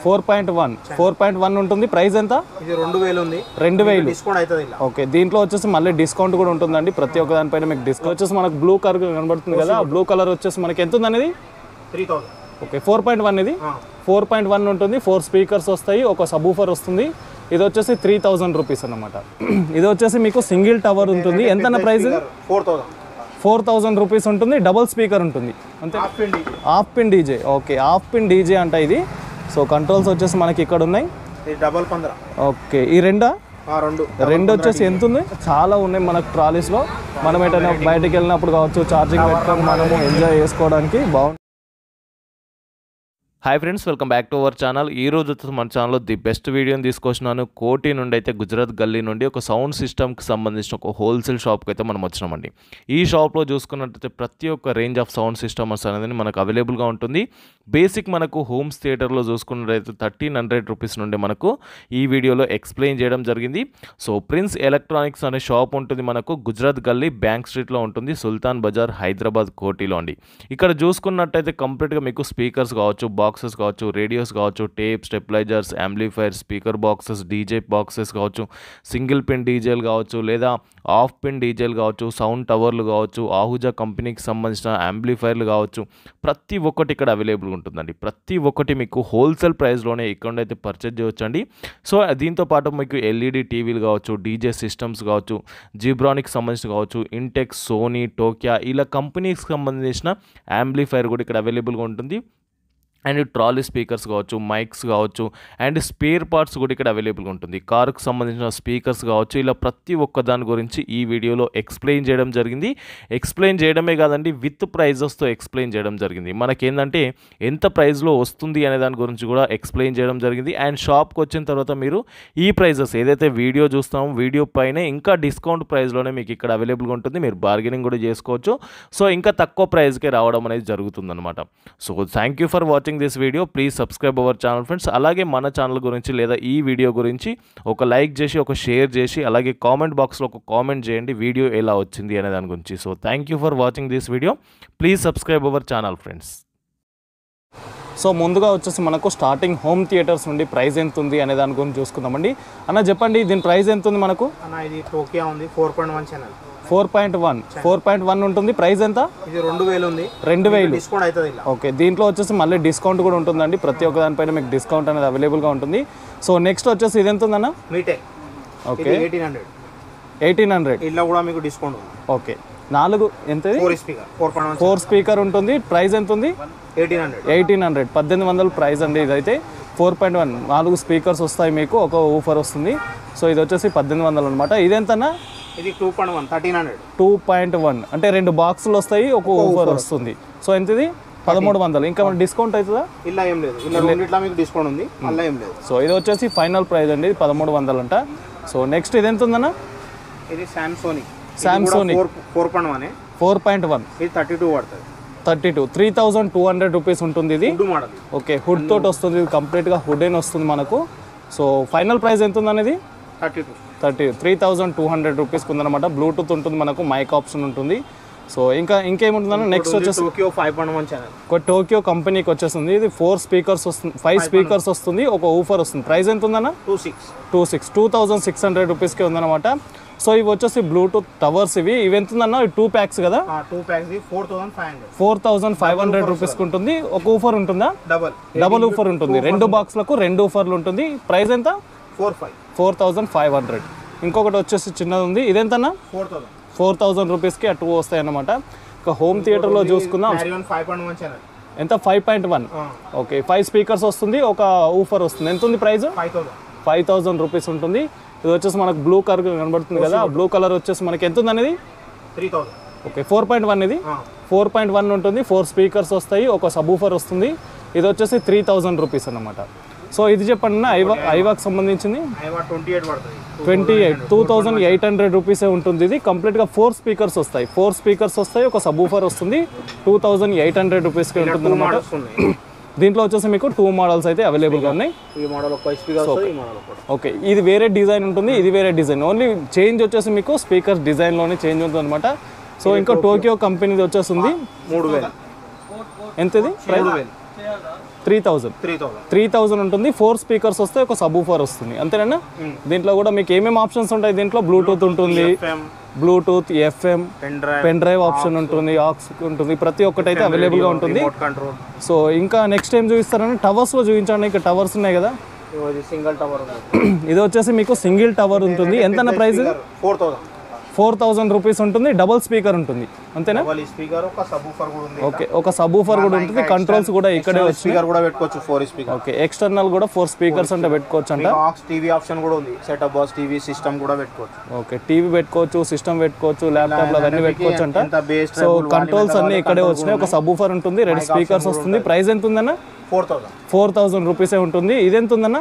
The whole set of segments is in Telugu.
Four point one four point one ఉంటుంది ప్రైస్ ఎంత ఇది రెండు వేలు ఉంది రెండు వేలు డిస్కౌంట్ అవుతుంది ఇలా ఓకే దీంట్లో వచ్చేసి మళ్ళీ డిస్కౌంట్ కూడా ఉంటుందండి ప్రతి ఒక్క దానిపైన మీకు డిస్కౌంట్ వచ్చేసి మనకు బ్లూ కలర్ కనబడుతుంది కదా ఆ బ్లూ కలర్ వచ్చేసి మనకి ఎంత ఉంది అనేది three thousand okay four point one ఇది ఫోర్ పాయింట్ వన్ ఉంటుంది ఫోర్ స్పీకర్స్ వస్తాయి ఒక సబూఫర్ వస్తుంది ఇది వచ్చేసి త్రీ థౌజండ్ రూపీస్ అనమాట ఇది వచ్చేసి మీకు సింగిల్ టవర్ ఉంటుంది ఎంత ప్రైస్ ఇది four thousand four thousand rupees ఉంటుంది డబుల్ స్పీకర్ ఉంటుంది అంతే హాఫ్ పిండి half pin DJ okay half pin DJ అంట ఇది సో కంట్రోల్స్ వచ్చేసి మనకి ఇక్కడ ఉన్నాయి ఇది డబల్ పంద్ర ఓకే ఈ రెండా ఆ, రెండు రెండు వచ్చేసి ఎంత ఉంది చాలా ఉన్నాయి మనకు ట్రాలీస్లో మనం ఎటైనా బయటికి వెళ్ళినప్పుడు కావచ్చు ఛార్జింగ్ పెట్టుకొని మనము ఎంజాయ్ చేసుకోవడానికి బాగుంటుంది hi friends welcome back to our channel ఈ రోజు వచ్చేసి మన ఛానల్లో ది బెస్ట్ వీడియోని తీసుకొచ్చినాను కోటి నుండి అయితే గుజరాత్ గల్లీ నుండి ఒక సౌండ్ సిస్టమ్కి సంబంధించిన ఒక హోల్సేల్ షాప్కి అయితే మనం వచ్చినామండి ఈ షాప్లో చూసుకున్నట్టయితే ప్రతి ఒక్క రేంజ్ ఆఫ్ సౌండ్ సిస్టమ్స్ అనేది మనకు అవైలబుల్గా ఉంటుంది బేసిక్ మనకు హోమ్స్ థియేటర్లో చూసుకున్నట్టయితే థర్టీన్ హండ్రెడ్ రూపీస్ నుండి మనకు ఈ వీడియోలో ఎక్స్ప్లెయిన్ చేయడం జరిగింది సో ప్రిన్స్ ఎలక్ట్రానిక్స్ అనే షాప్ ఉంటుంది మనకు గుజరాత్ గల్లీ బ్యాంక్ స్ట్రీట్లో ఉంటుంది సుల్తాన్ బజార్ హైదరాబాద్ కోటిలో అండి ఇక్కడ చూసుకున్నట్టయితే కంప్లీట్గా మీకు స్పీకర్స్ కావచ్చు బాక్సెస్ కావచ్చు రేడియోస్ కావచ్చు tape stabilizers amplifier speaker boxes DJ boxes కావచ్చు సింగిల్ పిన్ డీజేలు కావచ్చు లేదా ఆఫ్ పిన్ డీజేలు కావచ్చు సౌండ్ టవర్లు కావచ్చు ఆహుజా కంపెనీకి సంబంధించిన యాంప్లిఫైర్లు కావచ్చు ప్రతి ఒక్కటి ఇక్కడ అవైలబుల్ ఉంటుందండి ప్రతి ఒక్కటి మీకు హోల్సేల్ ప్రైస్లోనే ఇక్కడ అయితే పర్చేజ్ చేయొచ్చండి సో దీంతో పాటు మీకు ఎల్ఈడి టీవీలు కావచ్చు డీజే సిస్టమ్స్ కావచ్చు జీబ్రానిక్ సంబంధించిన కావచ్చు ఇంటెక్స్ సోనీ టోకియా ఇలా కంపెనీకి సంబంధించిన యాంప్లిఫైర్ కూడా ఇక్కడ అవైలబుల్గా ఉంటుంది అండ్ ట్రాలీ స్పీకర్స్ కావచ్చు మైక్స్ కావచ్చు అండ్ స్పేర్ పార్ట్స్ కూడా ఇక్కడ అవైలబుల్గా ఉంటుంది కారుకు సంబంధించిన స్పీకర్స్ కావచ్చు ఇలా ప్రతి ఒక్క దాని గురించి ఈ వీడియోలో ఎక్స్ప్లెయిన్ చేయడం జరిగింది ఎక్స్ప్లెయిన్ చేయడమే కాదండి విత్ ప్రైజెస్తో ఎక్స్ప్లెయిన్ చేయడం జరిగింది మనకేంటంటే ఎంత ప్రైస్లో వస్తుంది అనే దాని గురించి కూడా ఎక్స్ప్లెయిన్ చేయడం జరిగింది అండ్ షాప్కి వచ్చిన తర్వాత మీరు ఈ ప్రైజెస్ ఏదైతే వీడియో చూస్తామో వీడియో పైన ఇంకా డిస్కౌంట్ ప్రైస్లోనే మీకు ఇక్కడ అవైలబుల్గా ఉంటుంది మీరు బార్గెనింగ్ కూడా చేసుకోవచ్చు సో ఇంకా తక్కువ ప్రైస్కే రావడం అనేది జరుగుతుందన్నమాట so thank you for watching this video please subscribe our channel friends అలాగే మన ఛానల్ గురించి లేదా ఈ వీడియో గురించి ఒక లైక్ చేసి ఒక షేర్ చేసి అలాగే కామెంట్ బాక్స్లో ఒక కామెంట్ చేయండి వీడియో ఎలా వచ్చింది అనే దాని గురించి so thank you for watching this video please subscribe our channel friends so ముందుగా వచ్చేసి మనకు స్టార్టింగ్ హోమ్ థియేటర్స్ నుండి ప్రైస్ ఎంత ఉంది అనే దాని గురించి చూసుకుందామండి అన్న చెప్పండి దీని ప్రైస్ ఎంత ఉంది మనకు అన్న ఇది టోకియా ఉంది four point one channel four point one four point one ఉంటుంది ప్రైస్ ఎంత ఇది రెండు వేలు ఉంది రెండు వేలు డిస్కౌంట్ అవుతుంది ఇలా ఓకే దీంట్లో వచ్చేసి మళ్ళీ డిస్కౌంట్ కూడా ఉంటుందండి ప్రతి ఒక్క దానిపైన మీకు డిస్కౌంట్ అనేది అవైలబుల్గా ఉంటుంది సో నెక్స్ట్ వచ్చేసి ఇది ఎంత ఉందన్న మీటెక్ ఓకే ఇది ఎయిటీన్ హండ్రెడ్ ఎయిటీన్ హండ్రెడ్ ఇలా కూడా మీకు డిస్కౌంట్ ఉంది ఓకే నాలుగు ఎంత four speaker four point one four speaker ఉంటుంది ప్రైస్ ఎంత ఉంది ఎయిటీన్ హండ్రెడ్ ఎయిటీన్ హండ్రెడ్ పద్దెనిమిది వందల ప్రైస్ అండి ఇదైతే ఫోర్ పాయింట్ వన్ నాలుగు స్పీకర్స్ వస్తాయి మీకు ఒక ఊఫర్ వస్తుంది సో ఇది వచ్చేసి పద్దెనిమిది వందలు అనమాట ఇదెంతనా ఇది two point one thirteen hundred two point one అంటే రెండు బాక్సులు వస్తాయి ఒక ఊఫర్ వస్తుంది సో ఎంత ఇది పదమూడు వందలు ఇంకా మన డిస్కౌంట్ అవుతుందా ఇలా ఏం లేదు ఇలా రెండిట్లా మీకు డిస్కౌంట్ ఉంది అలా ఏం లేదు సో ఇది వచ్చేసి ఫైనల్ ప్రైస్ అండి ఇది పదమూడు వందలు అంట సో నెక్స్ట్ ఇది ఎంత ఉందన్న ఇది Samsonic Samsonic. Four four point one four point one ఇది థర్టీ టూ పడుతుంది thirty two three thousand two hundred rupees ఉంటుంది ఇది ఫుడ్ మోడల్ ఓకే హుడ్ తోటి వస్తుంది ఇది కంప్లీట్గా హుడ్ అని వస్తుంది మనకు సో ఫైనల్ ప్రైస్ ఎంత ఉంది అనేది thirty two thirty three thousand two hundred రూపీస్కి ఉందన్నమాట బ్లూటూత్ ఉంటుంది మనకు మైక్ ఆప్షన్ ఉంటుంది సో ఇంకా ఇంకేముంటుందన్న నెక్స్ట్ వచ్చేసి Tokyo five point one channel ఒక టోక్యో కంపెనీకి వచ్చేస్తుంది ఇది ఫోర్ స్పీకర్స్ వస్తుంది ఫైవ్ స్పీకర్స్ వస్తుంది ఒక ఊఫర్ వస్తుంది ప్రైస్ ఎంత ఉందన్న two six two six two thousand six hundred రూపీస్కి ఉందన్నమాట సో ఇవి వచ్చేసి బ్లూటూత్ టవర్స్ ఇవి ఇవి ఎంత ఉందన్న టూ ప్యాక్స్ కదా two packs four thousand five hundred four thousand five hundred రూపీస్కి ఉంటుంది ఒక ఊఫర్ ఉంటుందా డబల్ డబుల్ ఊఫర్ ఉంటుంది రెండు బాక్స్లకు రెండు ఊఫర్లు ఉంటుంది ప్రైస్ ఎంత four five four thousand five hundred ఇంకొకటి వచ్చేసి చిన్నది ఉంది ఇదెంతన్నా ఫోర్ థౌసండ్ ఫోర్ థౌజండ్ రూపీస్కి ఆ టూ వస్తాయి అన్నమాట ఇక హోమ్ థియేటర్లో చూసుకుందాం ఫైవ్ పాయింట్ వన్ ఛానల్ ఎంత five point one okay five speakers వస్తుంది ఒక ఊఫర్ వస్తుంది ఎంత ఉంది price five thousand five thousand rupees ఉంటుంది ఇది వచ్చేసి మనకు బ్లూ కలర్ కనబడుతుంది కదా బ్లూ కలర్ వచ్చేసి మనకి ఎంత ఉంది అనేది three thousand okay four point one ఇది ఫోర్ పాయింట్ వన్ ఉంటుంది ఫోర్ స్పీకర్స్ వస్తాయి ఒక సబూఫర్ వస్తుంది ఇది వచ్చేసి త్రీ థౌజండ్ రూపీస్ అనమాట సో ఇది చెప్పండి అన్న ఐవా ఐవాకి సంబంధించింది ఐవా ట్వంటీ ఎయిట్ పడుతుంది twenty eight two thousand eight hundred రూపీసే ఉంటుంది ఇది కంప్లీట్గా ఫోర్ స్పీకర్స్ వస్తాయి ఫోర్ స్పీకర్స్ వస్తాయి ఒక సబూఫర్ వస్తుంది టూ థౌజండ్ ఎయిట్ హండ్రెడ్ రూపీస్కి ఉంటుంది అనమాట మోడల్స్ ఉన్నాయి దీంట్లో వచ్చేసి మీకు టూ మోడల్స్ అయితే అవైలబుల్గా ఉన్నాయి ఈ మోడల్ ఒక స్పీకర్ వస్తుంది ఈ మోడల్ ఒకటి ఓకే ఇది వేరే డిజైన్ ఉంటుంది ఇది వేరే డిజైన్ ఓన్లీ చేంజ్ వచ్చేసి మీకు స్పీకర్ డిజైన్లోనే చేంజ్ ఉంటుంది అనమాట సో ఇంకా టోక్యో కంపెనీది వచ్చేసింది మూడు వేలు ఎంతది price three thousand three thousand three thousand ఉంటుంది ఫోర్ స్పీకర్స్ వస్తే ఒక సబ్ ఊఫర్ వస్తుంది అంతేనా దీంట్లో కూడా మీకు ఏమేమి ఆప్షన్స్ ఉంటాయి దీంట్లో బ్లూటూత్ ఉంటుంది FM Bluetooth FM pen drive pen drive option ఉంటుంది ఆక్స్ ఉంటుంది ప్రతి ఒక్కటి అయితే అవైలబుల్గా ఉంటుంది రిమోట్ కంట్రోల్ సో ఇంకా నెక్స్ట్ ఏం చూపిస్తారని టవర్స్లో చూపించండి ఇక్కడ టవర్స్ ఉన్నాయి కదా ఇది సింగిల్ టవర్ ఉంది ఇది వచ్చేసి మీకు సింగిల్ టవర్ ఉంటుంది ఎంత price four thousand four thousand rupees ఉంటుంది డబుల్ స్పీకర్ ఉంటుంది అంతేనా డబల్ స్పీకర్ ఒక సబ్ ఊఫర్ కూడా ఉంది ఓకే ఒక సబ్ ఊఫర్ కూడా ఉంటుంది కంట్రోల్స్ కూడా ఇక్కడే వచ్చి స్పీకర్ కూడా పెట్టుకోవచ్చు ఫోర్ స్పీకర్ ఓకే ఎక్స్టర్నల్ కూడా ఫోర్ స్పీకర్స్ అంటే పెట్టుకోవచ్చు అంట ఆక్స్ టీవీ ఆప్షన్ కూడా ఉంది సెటప్ బాక్స్ టీవీ సిస్టమ్ కూడా పెట్టుకోవచ్చు ఓకే టీవీ పెట్టుకోవచ్చు సిస్టమ్ పెట్టుకోవచ్చు ల్యాప్టాప్లు అవన్నీ పెట్టుకోవచ్చు అంట ఎంత బేస్ సో కంట్రోల్స్ అన్ని ఇక్కడే వచ్చినాయి ఒక సబ్ ఊఫర్ ఉంటుంది రెండు స్పీకర్స్ వస్తుంది ప్రైస్ ఎంత ఉందన్న ఫోర్ థౌసండ్ ఫోర్ థౌజండ్ రూపీసే ఉంటుంది ఇది ఎంత ఉందన్న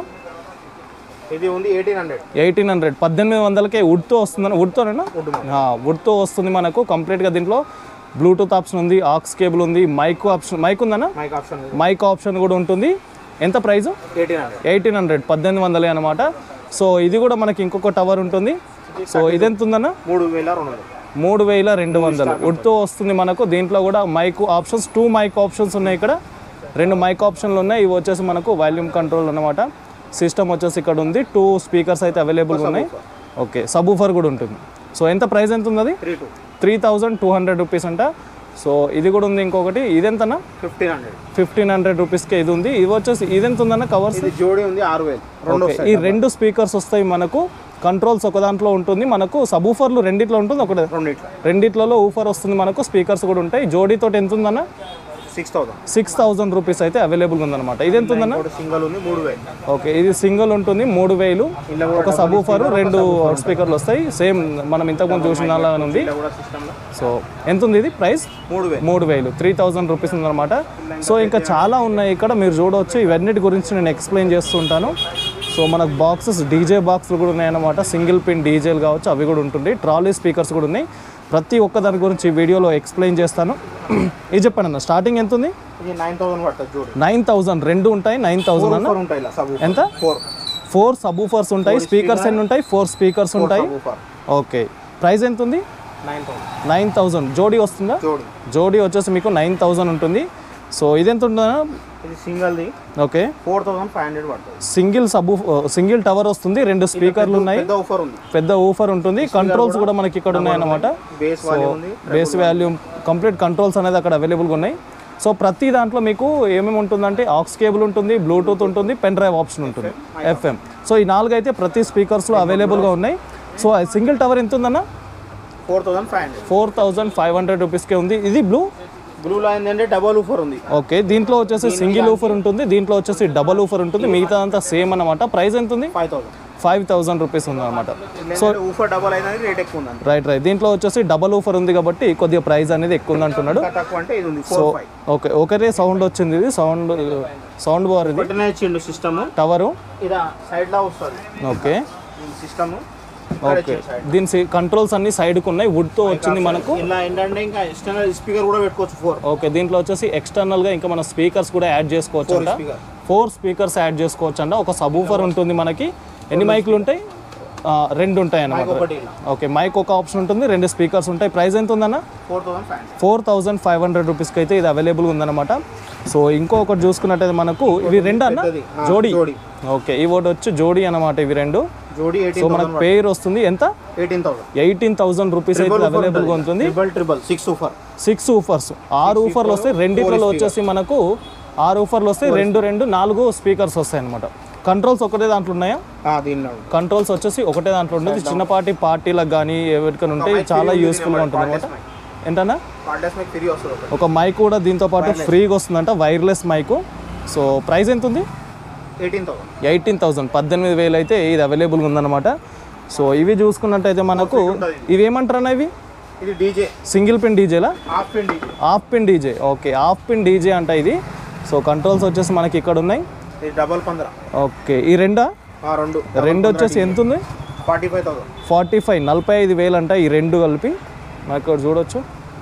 ఇది ఉంది ఎయిటీన్ హండ్రెడ్ ఎయిటీన్ హండ్రెడ్ పద్దెనిమిది వందలకే వుడ్తో వస్తుందన్న వుడ్తోనేనా వుడ్తో వస్తుంది మనకు కంప్లీట్గా దీంట్లో బ్లూటూత్ ఆప్షన్ ఉంది ఆక్స్ కేబుల్ ఉంది మైక్ ఆప్షన్ మైక్ ఉందన్న మైక్ ఆప్షన్ మైక్ ఆప్షన్ కూడా ఉంటుంది ఎంత price eighteen hundred eighteen hundred పద్దెనిమిది వందలే అనమాట సో ఇది కూడా మనకి ఇంకొక టవర్ ఉంటుంది సో ఇదెంత ఉందన్న మూడు వేల రెండు వందలు మూడు వేల రెండు వందలు వుడ్తో వస్తుంది మనకు దీంట్లో కూడా mic options two mic options ఉన్నాయి ఇక్కడ రెండు మైక్ ఆప్షన్లు ఉన్నాయి ఇవి వచ్చేసి మనకు వాల్యూమ్ కంట్రోల్ అన్నమాట సిస్టమ్ వచ్చేసి ఇక్కడ ఉంది టూ స్పీకర్స్ అయితే అవైలబుల్గా ఉన్నాయి ఓకే సబూఫర్ కూడా ఉంటుంది సో ఎంత ప్రైస్ ఎంత ఉంది అది three two three thousand two hundred rupees అంట సో ఇది కూడా ఉంది ఇంకొకటి ఇదెంతనా ఫిఫ్టీన్ హండ్రెడ్ ఫిఫ్టీన్ హండ్రెడ్ రూపీస్కే ఇది ఉంది ఇది వచ్చేసి ఇదెంత ఉందన్న కవర్స్ ఇది జోడీ ఉంది ఆరు వేలు రెండు ఓకే ఈ రెండు స్పీకర్స్ వస్తాయి మనకు కంట్రోల్స్ ఒక దాంట్లో ఉంటుంది మనకు సబూఫర్లు రెండిట్లో ఉంటుంది ఒకటి రెండిట్లో రెండిట్లలో ఊఫర్ వస్తుంది మనకు స్పీకర్స్ కూడా ఉంటాయి జోడీతో ఎంత ఉందన్న six thousand six thousand rupees అయితే అవైలబుల్ ఉందన్నమాట ఇది ఎంత ఉందన్న ఒకటి సింగల్ ఉంది మూడు వేలు ఓకే ఇది సింగిల్ ఉంటుంది మూడు వేలు ఇలా ఒక సబూఫర్ రెండు అవుట్ స్పీకర్లు వస్తాయి సేమ్ మనం ఇంతకుముందు చూసిన దానిలాగానే ఉంది ఇలా కూడా సిస్టమ్లో సో ఎంత ఉంది ఇది ప్రైస్ మూడు వేలు మూడు వేలు త్రీ థౌజండ్ రూపీస్ ఉందన్నమాట సో ఇంకా చాలా ఉన్నాయి ఇక్కడ మీరు చూడవచ్చు ఇవన్నిటి గురించి నేను ఎక్స్ప్లెయిన్ చేస్తుంటాను సో మనకు బాక్సెస్ డీజే బాక్స్లు కూడా ఉన్నాయన్నమాట సింగిల్ పిన్ డీజేలు కావచ్చు అవి కూడా ఉంటుంది ట్రాలీ స్పీకర్స్ కూడా ఉన్నాయి ప్రతి ఒక్క దాని గురించి ఈ వీడియోలో ఎక్స్ప్లెయిన్ చేస్తాను ఇది చెప్పండి అన్న స్టార్టింగ్ ఎంత ఉంది ఇది నైన్ థౌసండ్ పడుతుంది జోడీ నైన్ థౌజండ్ రెండు ఉంటాయి నైన్ థౌజండ్ అన్న ఫోర్ ఉంటాయి ఇలా సబ్ ఎంత ఫోర్ ఫోర్ సబూఫర్స్ ఉంటాయి స్పీకర్స్ ఎన్ని ఉంటాయి ఫోర్ స్పీకర్స్ ఉంటాయి సబ్ ఓకే ప్రైస్ ఎంత ఉంది నైన్ థౌసండ్ నైన్ థౌజండ్ జోడీ వస్తుందా జోడీ జోడీ వచ్చేసి మీకు నైన్ థౌజండ్ ఉంటుంది సో ఇదెంత ఉంటుందా ఇది సింగల్ది okay four thousand five hundred పడుతుంది సింగిల్ సబ్ సింగిల్ టవర్ వస్తుంది రెండు స్పీకర్లు ఉన్నాయి పెద్ద ఆఫర్ ఉంది పెద్ద ఊఫర్ ఉంటుంది కంట్రోల్స్ కూడా మనకి ఇక్కడ ఉన్నాయి అన్నమాట బేస్ వాల్యూ ఉంది బేస్ వాల్యూమ్ కంప్లీట్ కంట్రోల్స్ అనేది అక్కడ అవైలబుల్గా ఉన్నాయి సో ప్రతి దాంట్లో మీకు ఏమేమి ఉంటుందంటే ఆక్స్ కేబుల్ ఉంటుంది బ్లూటూత్ ఉంటుంది పెన్ డ్రైవ్ ఆప్షన్ ఉంటుంది ఎఫ్ఎం సో ఈ నాలుగు అయితే ప్రతి స్పీకర్స్లో అవైలబుల్గా ఉన్నాయి సో ఆ సింగిల్ టవర్ ఎంత ఉందన్న four thousand five hundred four thousand five hundred రూపీస్కే ఉంది ఇది బ్లూ బ్లూ లైన్ అంటే డబల్ ఊఫర్ ఉంది ఓకే దీంట్లో వచ్చేసి సింగిల్ ఊఫర్ ఉంటుంది దీంట్లో వచ్చేసి డబల్ ఊఫర్ ఉంటుంది మిగతా అంతా సేమ్ అన్నమాట ప్రైస్ ఎంత ఉంది five thousand five thousand rupees ఉంది అనమాట సో ఊఫర్ డబల్ అయితే రేట్ ఎక్కువ ఉందండి రైట్ రైట్ దీంట్లో వచ్చేసి డబల్ ఊఫర్ ఉంది కాబట్టి కొద్దిగా ప్రైస్ అనేది ఎక్కువ ఉంది అంటున్నాడు ఇంకా తక్కువ అంటే ఇది ఉంది ఫోర్ ఫైవ్ ఓకే ఒకటే సౌండ్ వచ్చింది ఇది సౌండ్ సౌండ్ బార్ ఇది వెంటనే ఇచ్చిండు సిస్టమ్ టవరు ఇలా సైడ్ లో వస్తుంది ఓకే సిస్టమ్ ఓకే దీని కంట్రోల్స్ అన్ని సైడ్కి ఉన్నాయి వుడ్తో వచ్చింది మనకు ఇలా ఏంటంటే ఇంకా ఎక్స్టర్నల్ స్పీకర్ కూడా పెట్టుకోవచ్చు ఫోర్ ఓకే దీంట్లో వచ్చేసి ఎక్స్టర్నల్గా ఇంకా మన స్పీకర్స్ కూడా యాడ్ చేసుకోవచ్చు అంట స్పీకర్ ఫోర్ స్పీకర్స్ యాడ్ చేసుకోవచ్చు అంట ఒక సబూఫర్ ఉంటుంది మనకి ఎన్ని మైకులు ఉంటాయి ఆ, రెండు ఉంటాయి అన్నమాట ఒకటి ఇలా ఓకే మైక్ ఒక ఆప్షన్ ఉంటుంది రెండు స్పీకర్స్ ఉంటాయి ప్రైస్ ఎంత ఉందన్న four thousand five hundred four thousand five hundred రూపీస్కి అయితే ఇది అవైలబుల్ ఉందన్నమాట సో ఇంకొకటి చూసుకున్నట్టయితే మనకు ఇవి రెండు అన్న పెద్దది. ఆ, జోడీ జోడీ ఓకే ఇవి ఒకటి వచ్చి జోడీ అన్నమాట ఇవి రెండు జోడీ సో ఎయిటీన్ మనకు పేరు వస్తుంది ఎంత eighteen thousand eighteen thousand rupees అయితే అవైలబుల్గా ఉంటుంది triple triple six woofer six woofers ఆరు ఊఫర్లు వస్తాయి రెండిట్లలో వచ్చేసి మనకు ఆరు ఊఫర్లు వస్తాయి రెండు రెండు నాలుగు స్పీకర్స్ వస్తాయి అనమాట కంట్రోల్స్ ఒకటే దాంట్లో ఉన్నాయా దీనిలో కంట్రోల్స్ వచ్చేసి ఒకటే దాంట్లో ఉంటుంది చిన్నపాటి పార్టీలకు కానీ ఎవరికైనా ఉంటే చాలా యూస్ఫుల్గా ఉంటుంది అనమాట ఏంటన్నా పార్టెస్ మీకు ఫ్రీ వస్తుంది ఒకటి ఒక మైక్ కూడా దీంతో పాటు ఫ్రీగా వస్తుందంట వైర్లెస్ మైక్ సో ప్రైస్ ఎంత ఉంది ఎయిటీన్ థౌసండ్ ఎయిటీన్ థౌసండ్ పద్దెనిమిది వేలు అయితే ఇది అవైలబుల్గా ఉందన్నమాట సో ఇవి చూసుకున్నట్టయితే మనకు ఇవి ఏమంటారన్నా ఇవి ఇది డీజే సింగిల్ పిన్ డీజేలా half pin DJ half pin DJ okay half pin DJ అంట ఇది సో కంట్రోల్స్ వచ్చేసి మనకి ఇక్కడ ఉన్నాయి ఇది డబల్ పంద్రా ఓకే ఈ రెండా ఆ, రెండు రెండు వచ్చేసి ఎంత ఉంది forty five thousand forty five నలభై ఐదు వేలు అంట ఈ రెండు కలిపి నాకు ఇక్కడ చూడొచ్చు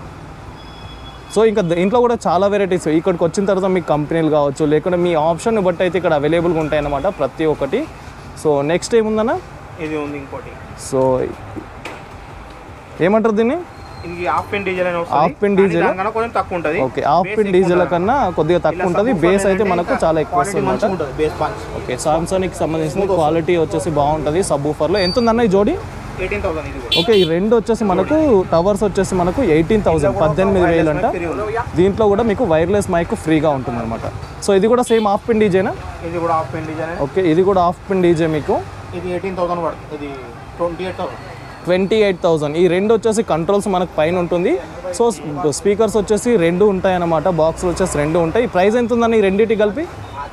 సో ఇంకా ఇంట్లో కూడా చాలా వెరైటీస్ ఇక్కడికి వచ్చిన తర్వాత మీకు కంపెనీలు కావచ్చు లేకుంటే మీ ఆప్షన్ బట్టి అయితే ఇక్కడ అవైలబుల్గా ఉంటాయన్నమాట ప్రతి ఒక్కటి సో నెక్స్ట్ ఏముందన్న ఇది ఉంది ఇంకోటి సో ఏమంటారు దీన్ని ఇది హాఫ్ పిన్ డీజిల్ అని వస్తుంది హాఫ్ పిన్ కానీ డీజిల్ దానికన్నా కొంచెం తక్కువ ఉంటుంది ఓకే హాఫ్ పిన్ డీజిల్ కన్నా కొద్దిగా తక్కువ ఉంటుంది బేస్ అయితే మనకు చాలా ఎక్కువ క్వాలిటీ వస్తుంది మంచిగా ఉంటుంది బేస్ పంచ్ ఓకే సామ్సంగ్కి సంబంధించిన క్వాలిటీ వచ్చేసి బాగుంటుంది సబ్ ఊఫర్లో ఎంత ఉందన్న ఈ జోడీ ఎయిటీన్ థౌసండ్ ఇది కూడా ఓకే ఈ రెండు వచ్చేసి మనకు టవర్స్ వచ్చేసి మనకు ఎయిటీన్ థౌసండ్ పద్దెనిమిది వేలు అంట ఫ్రీ ఉంది దీంట్లో కూడా మీకు వైర్లెస్ మైక్ ఫ్రీగా ఉంటుంది అనమాట సో ఇది కూడా సేమ్ హాఫ్ పిన్ డీజేనా ఇది కూడా హాఫ్ పిన్ డీజిల్ ఓకే ఇది కూడా హాఫ్ పిన్ డీజే మీకు ఇది ఎయిటీన్ థౌసండ్ పడుతుంది ఇది twenty eight thousand twenty eight thousand ఈ రెండు వచ్చేసి కంట్రోల్స్ మనకు పైన ఉంటుంది సో స్పీకర్స్ వచ్చేసి రెండు ఉంటాయి అన్నమాట బాక్స్ వచ్చేసి రెండు ఉంటాయి ప్రైస్ ఎంత ఉందని ఈ రెండింటి కలిపి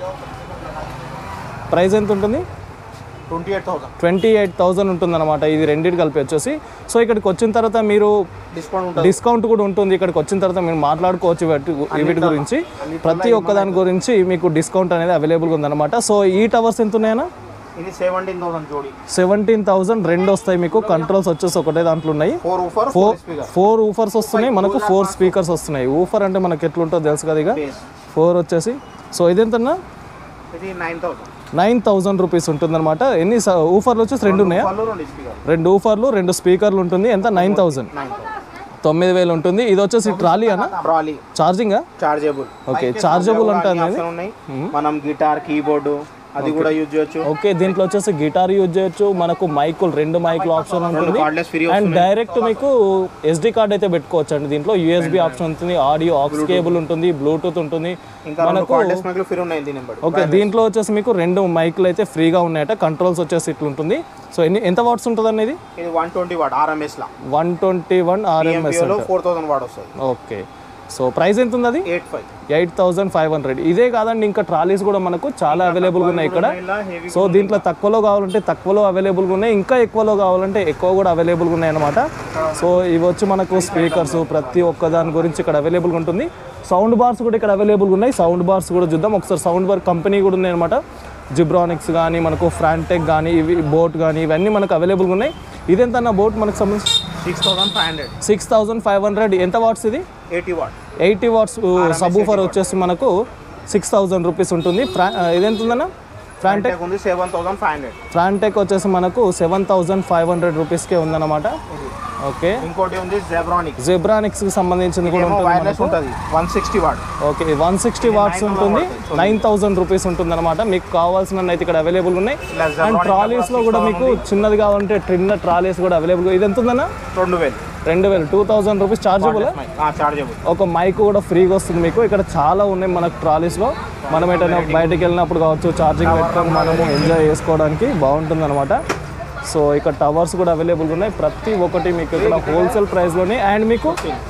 ప్రైస్ ఎంత ఉంటుంది twenty eight thousand twenty eight thousand ఉంటుందన్నమాట ఇది రెండింటి కలిపి వచ్చేసి సో ఇక్కడికి వచ్చిన తర్వాత మీరు డిస్కౌంట్ ఉంటుంది డిస్కౌంట్ కూడా ఉంటుంది ఇక్కడికి వచ్చిన తర్వాత మీరు మాట్లాడుకోవచ్చు వీటి గు- వీటి గురించి ప్రతి ఒక్క దాని గురించి మీకు డిస్కౌంట్ అనేది అవైలబుల్గా ఉందన్నమాట సో ఈ టవర్స్ ఎంత ఉన్నాయన్నా ఇది సెవెంటీన్ థౌసండ్ జోడీ సెవెంటీన్ థౌసండ్ రెండు వస్తాయి మీకు కంట్రోల్స్ వచ్చేసి ఒకటే దాంట్లో ఉన్నాయి four woofer four four speaker four woofers వస్తున్నాయి మనకు ఫోర్ స్పీకర్స్ వస్తున్నాయి ఊఫర్ అంటే మనకి ఎట్లుంటుందో తెలుసు కదా ఇక బేస్ ఫోర్ వచ్చేసి సో ఇదెంతన్నా ఇది nine thousand nine thousand rupees ఉంటుందన్నమాట ఎన్ని స- ఊఫర్లు వచ్చేసి రెండు ఉన్నాయా వాళ్ళు రెండు స్పీకర్ రెండు ఊఫర్లు రెండు స్పీకర్లు ఉంటుంది ఎంత నైన్ థౌజండ్ నైన్ థౌసండ్ తొమ్మిది వేలు ఉంటుంది ఇది వచ్చేసి ట్రాలీ అన్న ట్రాలీ ఛార్జింగా చార్జబుల్ ఓకే చార్జబుల్ అంటే అనేది ఉన్నాయి మనం గిటార్ కీబోర్డు అది కూడా యూజ్ చేయొచ్చు ఓకే దీంట్లో వచ్చేసి గిటార్ యూజ్ చేయొచ్చు మనకు మైకులు రెండు మైకులు ఆప్షన్ ఉంటుంది కార్డ్లెస్ ఫ్రీ అండ్ డైరెక్ట్ మీకు ఎస్డి కార్డ్ అయితే పెట్టుకోవచ్చు అండి దీంట్లో యూఎస్బి ఆప్షన్ ఉంటుంది ఆడియో ఆక్స్ కేబుల్ ఉంటుంది బ్లూటూత్ ఉంటుంది ఇంకా రెండు కార్డ్లెస్ మైక్లు ఫ్రీ ఉన్నాయి దీని బట్టి ఓకే దీంట్లో వచ్చేసి మీకు రెండు మైకులు అయితే ఫ్రీగా ఉన్నాయట కంట్రోల్స్ వచ్చేసి ఇట్లా ఉంటుంది సో ఎన్ని ఎంత వాట్స్ ఉంటుంది అనేది ఇది వన్ ట్వంటీ వాట్ ఆర్ఎంఎస్ లా వన్ ట్వంటీ వన్ ఆర్ఎంఎస్ లో ఫోర్ థౌసండ్ వాట్ వస్తుంది ఓకే సో ప్రైస్ ఎంత ఉంది అది eight five eight thousand five hundred ఇదే కాదండి ఇంకా ట్రాలీస్ కూడా మనకు చాలా అవైలబుల్గా ఉన్నాయి ఇక్కడ ఇలా హెవీ సో దీంట్లో తక్కువలో కావాలంటే తక్కువలో అవైలబుల్గా ఉన్నాయి ఇంకా ఎక్కువలో కావాలంటే ఎక్కువ కూడా అవైలబుల్గా ఉన్నాయి అనమాట సో ఇవి వచ్చి మనకు స్పీకర్స్ ప్రతి ఒక్క దాని గురించి ఇక్కడ అవైలబుల్గా ఉంటుంది సౌండ్ బార్స్ కూడా ఇక్కడ అవైలబుల్గా ఉన్నాయి సౌండ్ బార్స్ కూడా చూద్దాం ఒకసారి సౌండ్ బార్ కంపెనీ కూడా ఉన్నాయి అనమాట జిబ్రానిక్స్ కానీ మనకు ఫ్రాంటెక్ కానీ ఇవి బోట్ కానీ ఇవన్నీ మనకు అవైలబుల్గా ఉన్నాయి ఇదెంత బోట్ మనకు సంబంధించి six thousand five hundred six thousand five hundred ఎంత వాట్స్ ఇది eighty watt eighty watts subwoofer వచ్చేసి మనకు సిక్స్ థౌజండ్ రూపీస్ ఉంటుంది ఫ్రా ఇదెంత ఉందన్న ఫ్రాంటెక్ ఉంది seven thousand five hundred Frontech వచ్చేసి మనకు సెవెన్ థౌజండ్ ఫైవ్ హండ్రెడ్ రూపీస్కే ఉందన్నమాట ఓకే ఇంకోటి ఉంది జెబ్రానిక్ జెబ్రానిక్స్కి సంబంధించింది కూడా ఏమో ఉంటుంది వైర్లెస్ ఉంటుంది one sixty watt okay one sixty watts ఉంటుంది నైన్ థౌసండ్ రూపీస్ ఉంటుంది అనమాట మీకు కావాల్సిన అయితే ఇక్కడ అవైలబుల్ ఉన్నాయి ఇలా అండ్ Zebronic ట్రాలీస్లో కూడా మీకు చిన్నది కావాలంటే చిన్న ట్రాలీస్ కూడా అవైలబుల్ ఇది ఎంత ఉందన్న రెండు వేలు రెండు వేలు two thousand rupees chargeable chargeable ఒక మైక్ కూడా ఫ్రీగా వస్తుంది మీకు ఇక్కడ చాలా ఉన్నాయి మనకు ట్రాలీస్లో మనం ఎటైనా బయటికి వెళ్ళినప్పుడు కావచ్చు ఛార్జింగ్ పెట్టుకొని మనము ఎంజాయ్ చేసుకోవడానికి బాగుంటుంది అనమాట సో ఇక్కడ టవర్స్ కూడా అవైలబుల్గా ఉన్నాయి ప్రతి ఒక్కటి మీకు ఇక్కడ హోల్సేల్ ప్రైస్లోనే అండ్ మీకు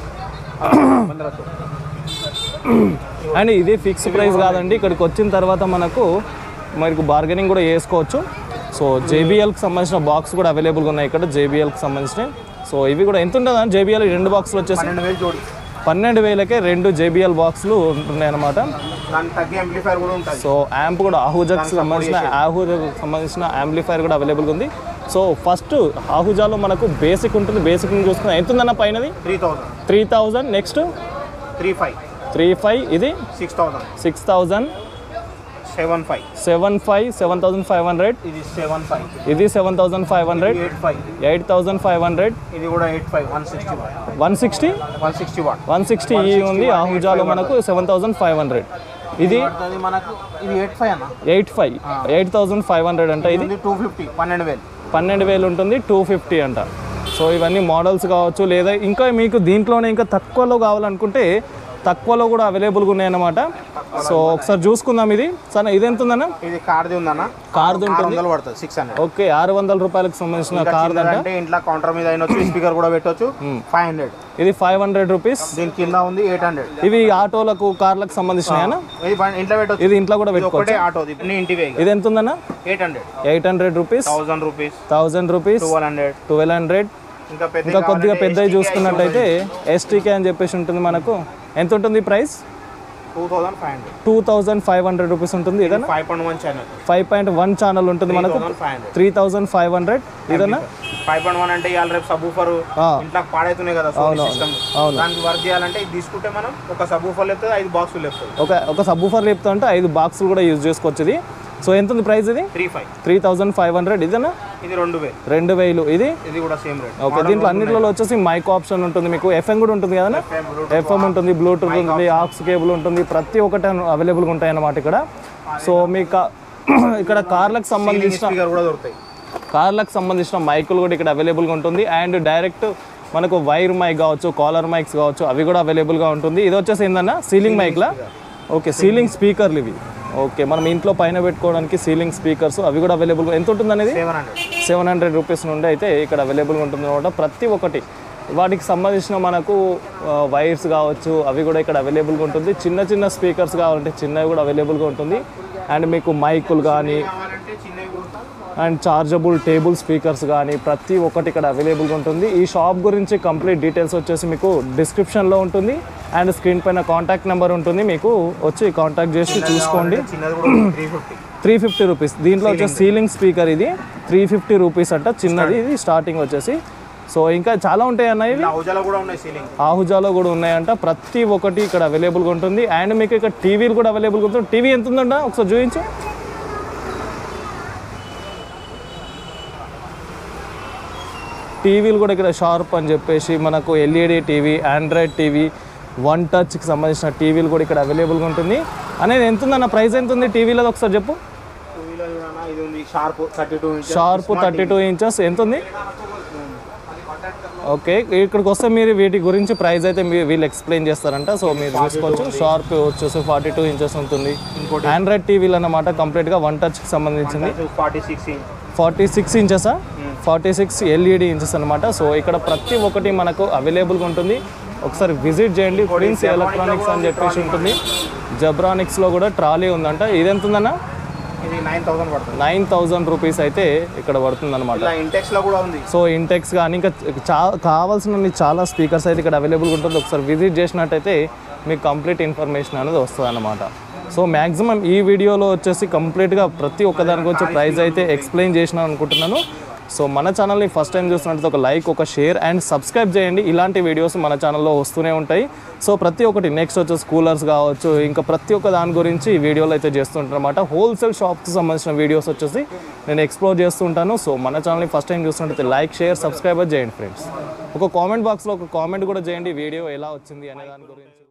అండ్ ఇది ఫిక్స్ ప్రైస్ కాదండి ఇక్కడికి వచ్చిన తర్వాత మనకు మనకు బార్గెనింగ్ కూడా చేసుకోవచ్చు సో జేబీఎల్కి సంబంధించిన బాక్స్ కూడా అవైలబుల్గా ఉన్నాయి ఇక్కడ జేబీఎల్కి సంబంధించిన సో ఇవి కూడా ఎంత ఉంటుంది జేబీఎల్ రెండు బాక్సులు వచ్చేసి పన్నెండు వేలు జోడి పన్నెండు వేలకే రెండు జేబీఎల్ బాక్సులు ఉంటున్నాయి అనమాట దానికి తగ్గి ఎంప్లిఫైర్ కూడా ఉంటుంది సో యాంప్ కూడా ఆహుజాకి సంబంధించిన ఆహుజాకి సంబంధించిన యాంప్లిఫైర్ కూడా అవైలబుల్గా ఉంది సో ఫస్ట్ ఆహుజాలో మనకు బేసిక్ ఉంటుంది బేసిక్ నుంచి చూసుకున్న ఎంత ఉందన్న పైనది three thousand three thousand next three five three five ఇది six thousand six thousand seven five seven five seven thousand five hundred ఇది సెవెన్ ఫైవ్ ఇది seven thousand five hundred eight five eight thousand five hundred ఇది కూడా eight five one sixty watt one sixty one sixty watt one sixty ఈ ఉంది ఆహుజాలో మనకు సెవెన్ థౌసండ్ ఫైవ్ హండ్రెడ్ ఇది పడుతుంది మనకు ఇది ఎయిట్ ఫైవ్ అన్న eight five eight thousand five hundred అంట ఇది ఇది టూ ఫిఫ్టీ పన్నెండు వేలు పన్నెండు వేలు ఉంటుంది టూ ఫిఫ్టీ అంట సో ఇవన్నీ మోడల్స్ కావచ్చు లేదా ఇంకా మీకు దీంట్లోనే ఇంకా తక్కువలో కావాలనుకుంటే తక్కువలో కూడా అవైలబుల్గా ఉన్నాయన్నమాట సో ఒకసారి చూసుకుందాం ఇది సరే ఇది ఎంత ఉందన్న ఇది కార్ది ఉందన్న కార్ది ఆరు వందలు పడుతుంది సిక్స్ హండ్రెడ్ ఓకే ఆరు వందల రూపాయలకు సంబంధించిన కార్ దంట అంటే ఇంట్లో కౌంటర్ మీద అయినొచ్చు స్పీకర్ కూడా పెట్టొచ్చు ఫైవ్ హండ్రెడ్ ఇది ఫైవ్ హండ్రెడ్ రూపీస్ దీని కింద ఉంది ఎయిట్ హండ్రెడ్ ఇవి ఆటోలకు కార్లకు సంబంధించినాయనా ఇది బం- ఇంట్లో పెట్టొచ్చు ఇది ఇంట్లో కూడా ఇది పెట్టుకోవచ్చు ఒకటే ఆటోది అన్ని ఇంటివే ఇది ఎంత ఉందన్న eight hundred eight hundred rupees thousand rupees thousand rupees twelve hundred twelve hundred ఇంకా పెద్ద ఇంకా కొద్దిగా పెద్దవి చూసుకున్నట్టయితే ఎస్టీకే అని చెప్పేసి ఉంటుంది మనకు ఎంత ఉంటుంది price two thousand five hundred two thousand five hundred rupees ఉంటుంది ఇదన్నా five point one channel five point one channel ఉంటుంది మనకు thousand five hundred three thousand five hundred ఇదన్నా ఫైవ్ పాయింట్ వన్ అంటే ఇవాళ రేపు సబూఫర్ ఆ. ఇంట్లో పాడైతున్నాయి కదా సోనీ సిస్టమ్ అవును. దానికి వర్క్ చేయాలంటే ఇది తీసుకుంటే మనం ఒక సబూఫర్ లేపుతుంది ఐదు బాక్సులు లేపుతుంది ఒక ఒక సబ్బూఫర్ లేపుతా అంటే ఐదు బాక్సులు కూడా యూజ్ చేసుకోవచ్చు ఇది సో ఎంత ఉంది ప్రైస్ ఇది three five three thousand five hundred ఇదేనా ఇది రెండు వేలు రెండు వేలు ఇది ఇది కూడా సేమ్ రేట్ ఓకే దీంట్లో అన్నింటిలో వచ్చేసి మైక్ ఆప్షన్ ఉంటుంది మీకు ఎఫ్ఎం కూడా ఉంటుంది కదా ఎఫ్ఎం ఉంటుంది బ్లూటూత్ ఉంటుంది ఆక్స్ కేబుల్ ఉంటుంది ప్రతి ఒక్కటి అవైలబుల్గా ఉంటాయి అన్నమాట ఇక్కడ సో మీకు ఇక్కడ కార్లకు సంబంధించిన స్పీకర్ కూడా దొరుకుతాయి కార్లకు సంబంధించిన మైకులు కూడా ఇక్కడ అవైలబుల్గా ఉంటుంది అండ్ డైరెక్ట్ మనకు వైర్ మైక్ కావచ్చు కాలర్ మైక్స్ కావచ్చు అవి కూడా అవైలబుల్గా ఉంటుంది ఇది వచ్చేసి ఏందన్నా సీలింగ్ మైక్లా ఓకే సీలింగ్ స్పీకర్లు ఇవి ఓకే మనం ఇంట్లో పైన పెట్టుకోవడానికి సీలింగ్ స్పీకర్స్ అవి కూడా అవైలబుల్గా ఎంత ఉంటుంది అనేది seven hundred seven hundred rupees నుండి అయితే ఇక్కడ అవైలబుల్గా ఉంటుంది అనమాట ప్రతి ఒక్కటి వాటికి సంబంధించిన మనకు వైర్స్ కావచ్చు అవి కూడా ఇక్కడ అవైలబుల్గా ఉంటుంది చిన్న చిన్న స్పీకర్స్ కావాలంటే చిన్నవి కూడా అవైలబుల్గా ఉంటుంది అండ్ మీకు మైకులు కానీ కావాలంటే చిన్నవి కూడా అండ్ చార్జబుల్ టేబుల్ స్పీకర్స్ కానీ ప్రతి ఒక్కటి ఇక్కడ అవైలబుల్గా ఉంటుంది ఈ షాప్ గురించి కంప్లీట్ డీటెయిల్స్ వచ్చేసి మీకు డిస్క్రిప్షన్లో ఉంటుంది అండ్ స్క్రీన్ పైన కాంటాక్ట్ నెంబర్ ఉంటుంది మీకు వచ్చి కాంటాక్ట్ చేసి చూసుకోండి చిన్నది కూడా three fifty three fifty rupees దీంట్లో వచ్చేసి సీలింగ్ స్పీకర్ ఇది త్రీ ఫిఫ్టీ రూపీస్ అంట చిన్నది ఇది స్టార్టింగ్ వచ్చేసి సో ఇంకా చాలా ఉంటాయి అన్న ఇవి హౌజాలో కూడా ఉన్నాయి సీలింగ్ ఆహుజాలో కూడా ఉన్నాయంట ప్రతి ఒక్కటి ఇక్కడ అవైలబుల్గా ఉంటుంది అండ్ మీకు ఇక్కడ టీవీలు కూడా అవైలబుల్గా ఉంటుంది టీవీ ఎంత ఉందంట ఒకసారి చూపించు టీవీలు కూడా ఇక్కడ షార్ప్ అని చెప్పేసి మనకు LED TV Android TV one టచ్కి సంబంధించిన టీవీలు కూడా ఇక్కడ అవైలబుల్గా ఉంటుంది అనేది ఎంత ఉందన్న ప్రైస్ ఎంత ఉంది టీవీలో ఒకసారి చెప్పు టూ వీలర్ చూడన్నా ఇది ఉంది Sharp thirty two inch Sharp thirty two inches ఎంత ఉంది ఓకే ఇక్కడికి వస్తే మీరు వీటి గురించి ప్రైస్ అయితే మీ వీళ్ళు ఎక్స్ప్లెయిన్ చేస్తారంట సో మీరు చూసుకోవచ్చు షార్ప్ వచ్చేసి ఫార్టీ టూ ఇంచెస్ ఉంటుంది ఆండ్రాయిడ్ టీవీలు అన్నమాట కంప్లీట్గా వన్ టచ్కి సంబంధించింది forty six inch forty six ఇంచెసా ఫార్టీ సిక్స్ ఎల్ఈడి ఇంచెస్ అనమాట సో ఇక్కడ ప్రతి ఒక్కటి మనకు అవైలబుల్గా ఉంటుంది ఒకసారి విజిట్ చేయండి ప్రిన్స్ ఎలక్ట్రానిక్స్ అని చెప్పేసి ఉంటుంది జబ్రానిక్స్లో కూడా ట్రాలీ ఉందంట ఇది ఎంత ఉందన్న ఇది నైన్ థౌసండ్ పడుతుంది నైన్ థౌజండ్ రూపీస్ అయితే ఇక్కడ పడుతుంది అనమాట ఇలా ఇంటెక్స్ లో కూడా ఉంది సో ఇంటెక్స్ కానీ ఇంకా చా కావాల్సిన చాలా స్పీకర్స్ అయితే ఇక్కడ అవైలబుల్గా ఉంటుంది ఒకసారి విజిట్ చేసినట్టయితే మీకు కంప్లీట్ ఇన్ఫర్మేషన్ అనేది వస్తుంది అనమాట సో మ్యాక్సిమం ఈ వీడియోలో వచ్చేసి కంప్లీట్గా ప్రతి ఒక్కదానికి వచ్చి ప్రైస్ అయితే ఎక్స్ప్లెయిన్ చేసినాను అనుకుంటున్నాను సో మన ఛానల్ని ఫస్ట్ టైం చూసినట్లయితే ఒక లైక్ ఒక షేర్ అండ్ సబ్స్క్రైబ్ చేయండి ఇలాంటి వీడియోస్ మన ఛానల్లో వస్తూనే ఉంటాయి సో ప్రతి ఒక్కటి నెక్స్ట్ వచ్చేసి కూలర్స్ కావచ్చు ఇంకా ప్రతి ఒక్క దాని గురించి ఈ వీడియోలో అయితే చేస్తుంటారన్నమాట హోల్సేల్ షాప్కి సంబంధించిన వీడియోస్ వచ్చేసి నేను ఎక్స్ప్లోర్ చేస్తుంటాను సో మన ఛానల్ని ఫస్ట్ టైం చూసినట్లయితే లైక్ షేర్ సబ్స్క్రైబర్ చేయండి ఫ్రెండ్స్ ఒక కామెంట్ బాక్స్లో ఒక కామెంట్ కూడా చేయండి వీడియో ఎలా వచ్చింది అనే దాని గురించి